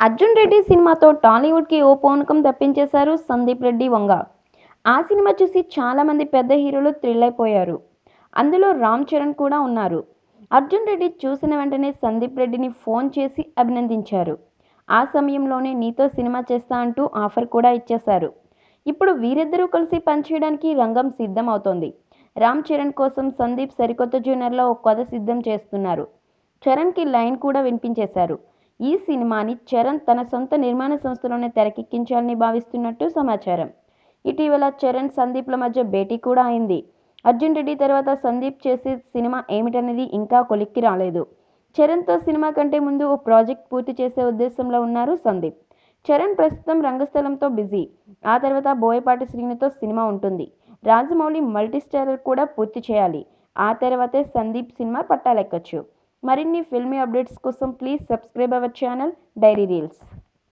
అర్జున్ రెడ్డి సినిమాతో టాలీవుడ్కి ఓ పౌనకం తప్పించేశారు సందీప్ రెడ్డి వంగ ఆ సినిమా చూసి చాలామంది పెద్ద హీరోలు థ్రిల్ అయిపోయారు అందులో రామ్ చరణ్ కూడా ఉన్నారు అర్జున్ రెడ్డి చూసిన వెంటనే సందీప్ రెడ్డిని ఫోన్ చేసి అభినందించారు ఆ సమయంలోనే నీతో సినిమా చేస్తా అంటూ ఆఫర్ కూడా ఇచ్చేశారు ఇప్పుడు వీరిద్దరూ కలిసి పనిచేయడానికి రంగం సిద్ధం అవుతోంది రామ్ చరణ్ కోసం సందీప్ సరికొత్త జూనియర్లో ఒక కథ సిద్ధం చేస్తున్నారు చరణ్కి లైన్ కూడా వినిపించేశారు ఈ సినిమాని చరణ్ తన సొంత నిర్మాణ సంస్థలోనే తెరకెక్కించాలని భావిస్తున్నట్టు సమాచారం ఇటీవల చరణ్ సందీప్ల మధ్య భేటీ కూడా అయింది అర్జున్ రెడ్డి తర్వాత సందీప్ చేసే సినిమా ఏమిటనేది ఇంకా కొలిక్కి రాలేదు చరణ్తో సినిమా కంటే ముందు ఓ ప్రాజెక్ట్ పూర్తి చేసే ఉద్దేశంలో ఉన్నారు సందీప్ చరణ్ ప్రస్తుతం రంగస్థలంతో బిజీ ఆ తర్వాత బోయపాటి శ్రీనుతో సినిమా ఉంటుంది రాజమౌళి మల్టీస్టారర్ కూడా పూర్తి చేయాలి ఆ తర్వాతే సందీప్ సినిమా పట్టాలెక్కచ్చు మరిన్ని ఫిల్మీ అప్డేట్స్ కోసం please subscribe our channel Diary reels